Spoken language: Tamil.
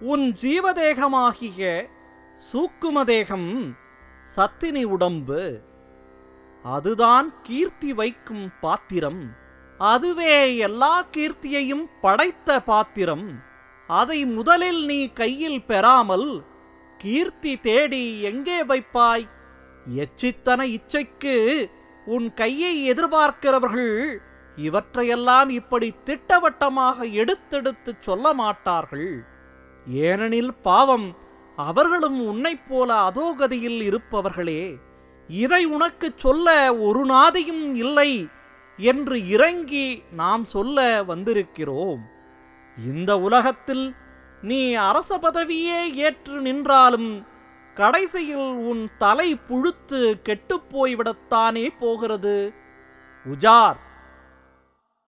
உன் ஜீவதேகமாகிய சூக்குமதேகம் சத்தினி உடம்பு அதுதான் கீர்த்தி வைக்கும் பாத்திரம் அதுவே எல்லா கீர்த்தியையும் படைத்த பாத்திரம் அதை முதலில் நீ கையில் பெறாமல் கீர்த்தி தேடி எங்கே வைப்பாய் எச்சித்தன இச்சைக்கு உன் கையை எதிர்பார்க்கிறவர்கள் இவற்றையெல்லாம் இப்படி திட்டவட்டமாக எடுத்தெடுத்து சொல்ல மாட்டார்கள் ஏனெனில் பாவம் அவர்களும் உன்னைப் போல அதோகதியில் இருப்பவர்களே இதை உனக்குச் சொல்ல ஒரு நாதியும் இல்லை என்று இறங்கி நாம் சொல்ல வந்திருக்கிறோம் இந்த உலகத்தில் நீ அரச பதவியே ஏற்று நின்றாலும் கடைசியில் உன் தலை புழுத்து கெட்டுப் போய்விடத்தானே போகிறது உஜார்